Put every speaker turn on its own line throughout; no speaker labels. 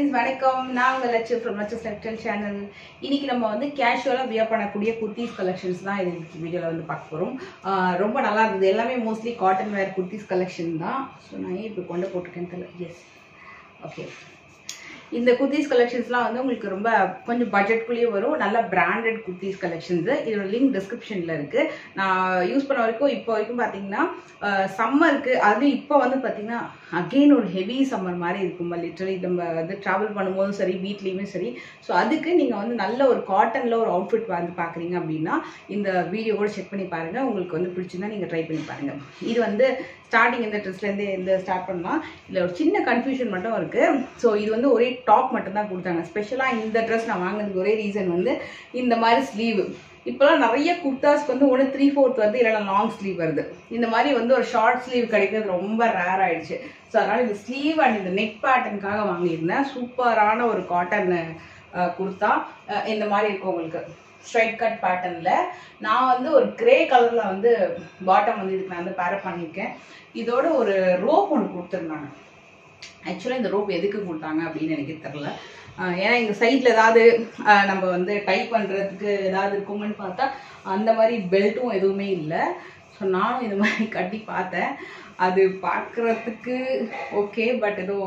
friends வணக்கம் நான் உங்கள் லட்சு ஃப்ரம் லட்சு ஸ்டெக்டல் சேனல் இன்னைக்கு நம்ம வந்து கேஷுவலாக வியர் பண்ணக்கூடிய குர்த்திஸ் கலெக்ஷன்ஸ் தான் இது வீடியோவில் வந்து பார்க்க போகிறோம் ரொம்ப நல்லா இருந்தது எல்லாமே mostly cotton wear kurtis collection தான் ஸோ நான் ஏன் இப்போ கொண்டு போட்டிருக்கேன்னு தெரியல எஸ் ஓகே இந்த குர்த்திஸ் கலெக்ஷன்ஸ்லாம் வந்து உங்களுக்கு ரொம்ப கொஞ்சம் பட்ஜெட்குள்ளேயே வரும் நல்ல பிராண்டட் குர்த்திஸ் கலெக்ஷன்ஸ் இதோட லிங்க் டிஸ்கிரிப்ஷனில் இருக்குது நான் யூஸ் பண்ண வரைக்கும் இப்போ வரைக்கும் பார்த்தீங்கன்னா சம்மருக்கு அது இப்போ வந்து பார்த்தீங்கன்னா அகெயின் ஒரு ஹெவி சம்மர் மாதிரி இருக்கும் லிட்டரலி நம்ம வந்து ட்ராவல் பண்ணும்போதும் சரி வீட்லேயுமே சரி ஸோ அதுக்கு நீங்கள் வந்து நல்ல ஒரு காட்டனில் ஒரு அவுட்ஃபிட் வந்து பார்க்குறீங்க அப்படின்னா இந்த வீடியோ கூட செக் பண்ணி பாருங்கள் உங்களுக்கு வந்து பிடிச்சிருந்தா நீங்கள் ட்ரை பண்ணி பாருங்கள் இது வந்து ஸ்டார்டிங் இந்த ட்ரெஸ்லேருந்து இந்த ஸ்டார்ட் பண்ணலாம் இதில் ஒரு சின்ன கன்ஃபியூஷன் மட்டும் இருக்குது ஸோ இது வந்து ஒரே டாப் மட்டும் தான் கொடுத்தாங்க ஸ்பெஷலாக இந்த ட்ரெஸ் நான் வாங்கினதுக்கு ஒரே ரீசன் வந்து இந்த மாதிரி ஸ்லீவ் இப்போலாம் நிறைய குர்தாஸ்க்கு வந்து ஒன்று த்ரீ ஃபோர்த் வருது இல்லைனா லாங் ஸ்லீவ் வருது இந்த மாதிரி வந்து ஒரு ஷார்ட் ஸ்லீவ் கிடைக்கிறது ரொம்ப ரேர் ஆயிடுச்சு ஸோ அதனால் இந்த ஸ்லீவ் அண்ட் இந்த நெக் பேட்டர்னுக்காக வாங்கியிருந்தேன் சூப்பரான ஒரு காட்டன் குர்த்தா அஹ் இந்த மாதிரி இருக்கும் உங்களுக்கு ஸ்ட்ரைட் கட் பேட்டர்னில் நான் வந்து ஒரு கிரே கலரில் வந்து பாட்டம் வந்து இதுக்கு நான் வந்து பேரப் பண்ணியிருக்கேன் இதோட ஒரு ரோப் ஒன்று கொடுத்துருந்தாங்க ஆக்சுவலாக இந்த ரோப் எதுக்கு கொடுத்தாங்க அப்படின்னு எனக்கு தெரில ஆஹ் ஏன்னா இந்த சைடில் ஏதாவது ஆஹ் நம்ம வந்து டைப் பண்ணுறதுக்கு ஏதாவது இருக்குமான்னு பார்த்தா அந்த மாதிரி பெல்ட்டும் எதுவுமே இல்லை ஸோ நானும் இந்த மாதிரி கட்டி பார்த்தேன் அது பார்க்குறதுக்கு ஓகே பட் ஏதோ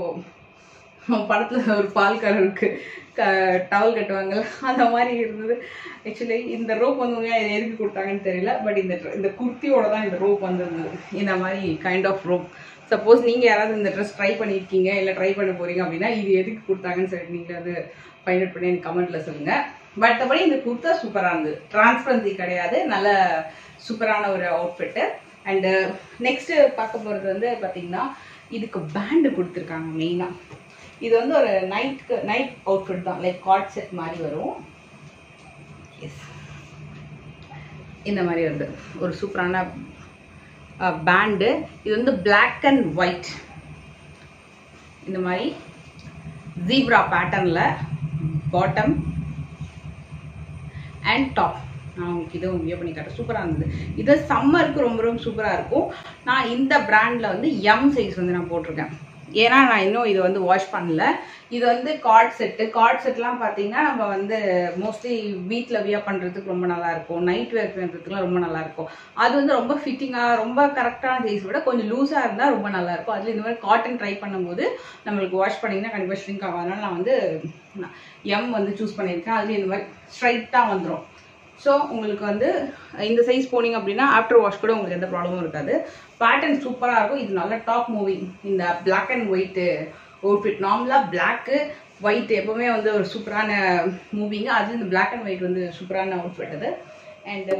படத்தில் ஒரு பால் கலருக்கு க டவல் கட்டுவாங்கல்ல அந்த மாதிரி இருந்தது ஆக்சுவலி இந்த ரோப் வந்து உண்மையாக இது எதுக்கு கொடுத்தாங்கன்னு தெரியல பட் இந்த இந்த குர்த்தியோட தான் இந்த ரோப் வந்திருந்தது இந்த மாதிரி கைண்ட் ஆஃப் ரோப் சப்போஸ் நீங்கள் யாராவது இந்த ட்ரெஸ் ட்ரை பண்ணியிருக்கீங்க இல்லை ட்ரை பண்ண போகிறீங்க அப்படின்னா இது எதுக்கு கொடுத்தாங்கன்னு சொல்லி நீங்கள் வந்து ஃபைண்ட் அவுட் பண்ணி எனக்கு கமெண்ட்டில் சொல்லுங்கள் மற்றபடி இந்த குர்த்தா சூப்பராக இருந்தது டிரான்ஸ்பரன்சி கிடையாது நல்ல சூப்பரான ஒரு அவுட்ஃபிட்டு அண்டு நெக்ஸ்ட்டு பார்க்க போகிறது வந்து பார்த்தீங்கன்னா இதுக்கு பேண்டு கொடுத்துருக்காங்க மெயினாக இது வந்து ஒரு நைட்க்கு நைட் அவுட்ஃபிட் தான் லைக் காட் செட் மாதிரி வரும் எஸ் இந்த மாதிரி வருது ஒரு சூப்பரான பேண்டு இது வந்து பிளாக் அண்ட் ஒயிட் இந்த மாதிரி ஜீப்ரா பேட்டர்னில் பாட்டம் அண்ட் டாப் நான் உங்களுக்கு இதுவும் வியூ பண்ணி காட்டுறேன் சூப்பராக இருந்தது இது சம்மருக்கு ரொம்ப ரொம்ப சூப்பராக இருக்கும் நான் இந்த பிராண்டில் வந்து எம் சைஸ் வந்து நான் போட்டிருக்கேன் ஏன்னா நான் இன்னும் இது வந்து வாஷ் பண்ணல இது வந்து கார்ட் செட்டு கார்ட் செட்லாம் பார்த்தீங்கன்னா நம்ம வந்து மோஸ்ட்லி வீட்டில் வியர் பண்ணுறதுக்கு ரொம்ப நல்லா இருக்கும் நைட் வேர் பண்ணுறதுக்குலாம் ரொம்ப நல்லா இருக்கும் அது வந்து ரொம்ப ஃபிட்டிங்காக ரொம்ப கரெக்டான சைஸ் விட கொஞ்சம் லூஸாக இருந்தால் ரொம்ப நல்லா இருக்கும் அதில் இந்த மாதிரி காட்டன் ட்ரை பண்ணும்போது நம்மளுக்கு வாஷ் பண்ணிங்கன்னா கண்டிப்பாக ஷ்ரிங்க் ஆகும் அதனால நான் வந்து எம் வந்து சூஸ் பண்ணியிருக்கேன் அதுலேயும் இந்த மாதிரி ஸ்ட்ரைட்டாக வந்துடும் ஸோ உங்களுக்கு வந்து இந்த சைஸ் போனீங்க அப்படின்னா ஆஃப்டர் வாஷ் கூட உங்களுக்கு எந்த ப்ராப்ளமும் இருக்காது பேட்டர்ன் சூப்பராக இருக்கும் இது நல்ல டாப் மூவிங் இந்த பிளாக் அண்ட் ஒயிட்டு அவுட்ஃபிட் நார்மலாக பிளாக்கு ஒயிட் எப்போவுமே வந்து ஒரு சூப்பரான மூவிங்க அது இந்த பிளாக் அண்ட் ஒயிட் வந்து சூப்பரான அவுட்ஃபிட் அது அண்டு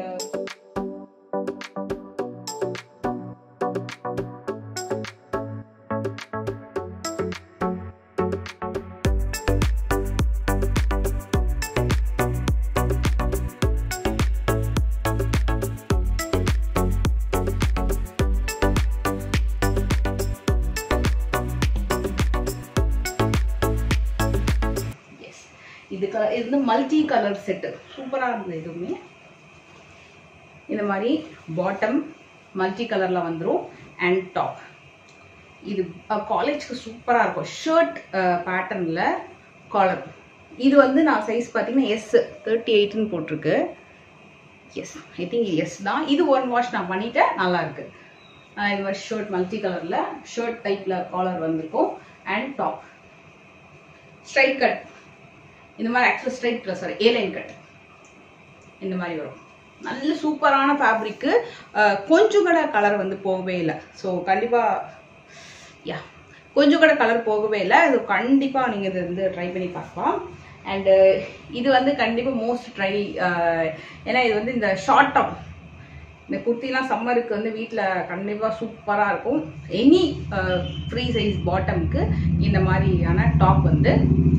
எஸ் இது க இது வந்து மல்டி கலர் செட்டு சூப்பராக இருந்தது இதுவுமே இந்த மாதிரி பாட்டம் மல்டி கலரில் வந்துடும் அண்ட் டாப் இது காலேஜ்க்கு சூப்பராக இருக்கும் ஷர்ட் பேட்டர்னில் காலர் இது வந்து நான் சைஸ் பார்த்தீங்கன்னா எஸ் தேர்ட்டி எயிட்னு போட்டிருக்கு எஸ் ஐ திங்க் எஸ் தான் இது ஒன் வாஷ் நான் பண்ணிட்டேன் நல்லா இருக்கு ஆஹ் இது மாதிரி ஷர்ட் மல்டி கலரில் ஷர்ட் டைப்பில் காலர் வந்திருக்கும் அண்ட் டாப் ஸ்ட்ரைட் கட் இந்த மாதிரி ஆக்சுவலாக straight plus sorry A line cut இந்த மாதிரி வரும் நல்ல சூப்பரான ஃபேப்ரிக்கு கொஞ்சம் கூட கலர் வந்து போகவே இல்லை ஸோ கண்டிப்பாக யா கொஞ்சம் கூட கலர் போகவே இல்லை இது கண்டிப்பாக நீங்கள் இது வந்து ட்ரை பண்ணி பார்க்கலாம் அண்டு இது வந்து கண்டிப்பாக மோஸ்ட் ட்ரை ஏன்னா இது வந்து இந்த ஷார்ட் டாப் இந்த குர்த்திலாம் சம்மருக்கு வந்து வீட்டில் கண்டிப்பாக சூப்பராக இருக்கும் எனி ஃப்ரீ சைஸ் பாட்டம்க்கு இந்த மாதிரியான டாப் வந்து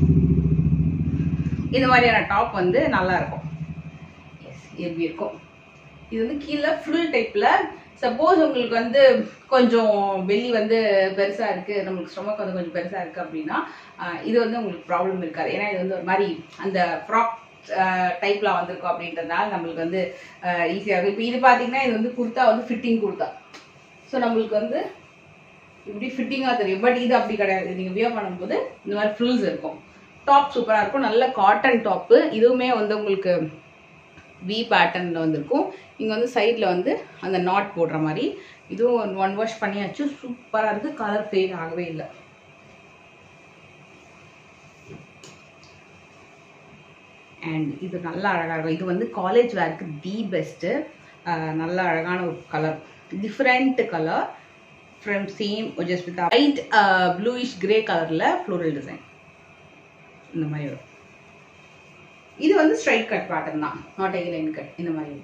இந்த மாதிரியான டாப் வந்து நல்லா இருக்கும் எஸ் எப்படி இருக்கும் இது வந்து கீழே ஃபுல் டைப்பில் சப்போஸ் உங்களுக்கு வந்து கொஞ்சம் வெளி வந்து பெருசாக இருக்குது நம்மளுக்கு ஸ்டொமக் வந்து கொஞ்சம் பெருசாக இருக்குது அப்படின்னா ஆஹ் இது வந்து உங்களுக்கு ப்ராப்ளம் இருக்காது ஏன்னா இது வந்து ஒரு மாதிரி அந்த ஃப்ராக் டைப்பில் வந்திருக்கும் அப்படின்றதுனால நம்மளுக்கு வந்து ஈஸியாக இருக்கும் இப்போ இது பார்த்தீங்கன்னா இது வந்து குர்த்தா வந்து ஃபிட்டிங் குர்த்தா ஸோ நம்மளுக்கு வந்து இப்படி ஃபிட்டிங்காக தெரியும் பட் இது அப்படி கிடையாது நீங்கள் வியர் பண்ணும்போது இந்த மாதிரி ஃப்ரில்ஸ் இருக்கும் டாப் சூப்பராக இருக்கும் நல்ல காட்டன் டாப்பு இதுவுமே வந்து உங்களுக்கு வி பேட்டர்னில் வந்திருக்கும் இங்கே வந்து சைடில் வந்து அந்த நாட் போடுற மாதிரி இதுவும் ஒன் வாஷ் பண்ணியாச்சு சூப்பராக இருக்குது கலர் ஃபேட் ஆகவே இல்லை அண்ட் இது நல்லா அழகாக இருக்கும் இது வந்து காலேஜ் வேருக்கு தி பெஸ்ட்டு நல்ல அழகான ஒரு colour different colour from same just with light bluish grey கலரில் ஃப்ளோரல் டிசைன் இந்த மாதிரி வரும் இது வந்து ஸ்ட்ரைட் கட் பேட்டர்ன் தான் நாட் ஐ லைன் கட் இந்த மாதிரி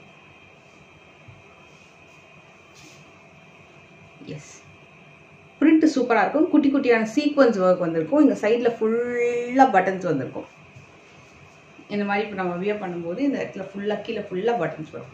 எஸ் பிரிண்ட் சூப்பராக இருக்கும் குட்டி குட்டியான சீக்வன்ஸ் ஒர்க் வந்திருக்கும் இங்கே சைடில் ஃபுல்லாக பட்டன்ஸ் வந்திருக்கும் இந்த மாதிரி இப்போ நம்ம வியர் பண்ணும்போது இந்த இடத்துல ஃபுல்லாக கீழே ஃபுல்லாக பட்டன்ஸ் வரும்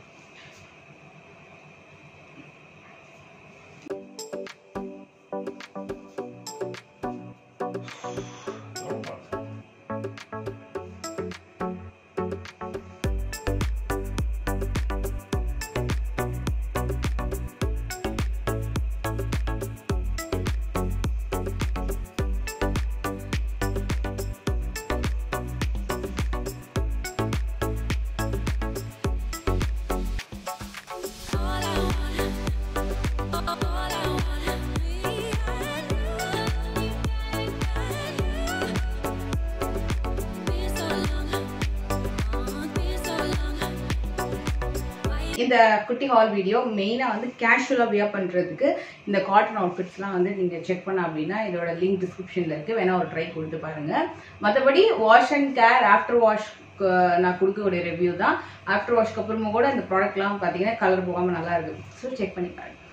இந்த குட்டி ஹால் வீடியோ மெயினாக வந்து கேஷுவலாக வியர் பண்ணுறதுக்கு இந்த காட்டன் அவுட்ஃபிட்ஸ்லாம் வந்து நீங்கள் செக் பண்ண அப்படின்னா இதோட லிங்க் டிஸ்கிரிப்ஷனில் இருக்குது வேணா ஒரு ட்ரை கொடுத்து பாருங்கள் மற்றபடி wash and care after wash நான் கொடுக்கக்கூடிய ரிவ்யூ தான் ஆஃப்டர் வாஷ்க்கு அப்புறமா கூட இந்த ப்ராடக்ட்லாம் பார்த்தீங்கன்னா கலர் போகாமல் நல்லா இருக்குது ஸோ செக் பண்ணி பாருங்கள்